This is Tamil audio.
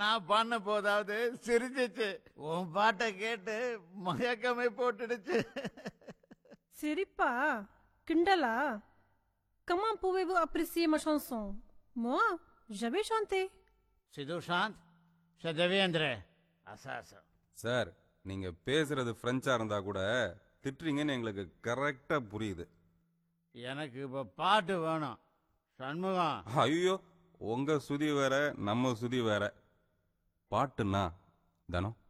நான் பண்ண போதாவது சிரிச்சிச்சு உன் பாட்டை கேட்டு மயக்கமே போட்டுடுச்சு சிரிப்பா கிண்டலா Comment pouvez-vous apprécier ma chanson Moi, j'avais chanté. C'est Dushant, c'est Devendra. அசாசம் சார் நீங்க பேசுறது பிரெஞ்சா இருந்தா கூட திட்டுறீங்கன்னு எங்களுக்கு கரெக்டா புரியுது எனக்கு இப்ப பாட்டு வேணும் சண்முகம் ஐயோ உங்க சுதி வேற நம்ம சுதி வேற பாட்டுன்னா தனம்